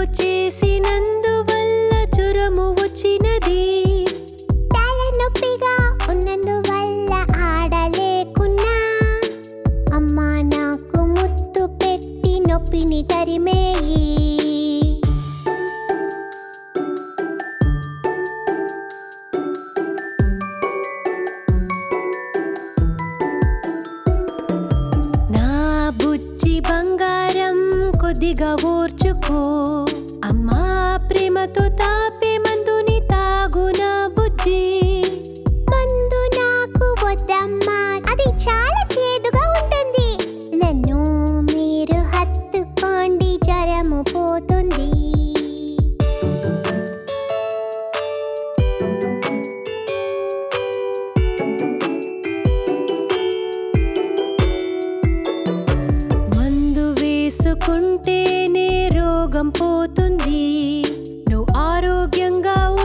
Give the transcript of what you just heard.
చేసినందువల్ల జ్వరము వచ్చినది తలనొప్పిగా ఉన్నందువల్ల ఆడలేకున్నా అమ్మా నాకు ముత్తు పెట్టి నొప్పిని తరిమేయి నా బుజ్జి బంగారం కొద్దిగా ఓర్చుకో అమ్మా ప్రేమతో తాపే మందుని తాగునా బుజ్జి మందు నాకు వద్దమ్మా అది చాలా చేదుగా ఉంటుంది నన్ను మీరు హత్తుకోండి జ్వరము పోతుంది మందు వేసుకుంటేనే రోగం పోతుంది నువ్వు ఆరోగ్యంగా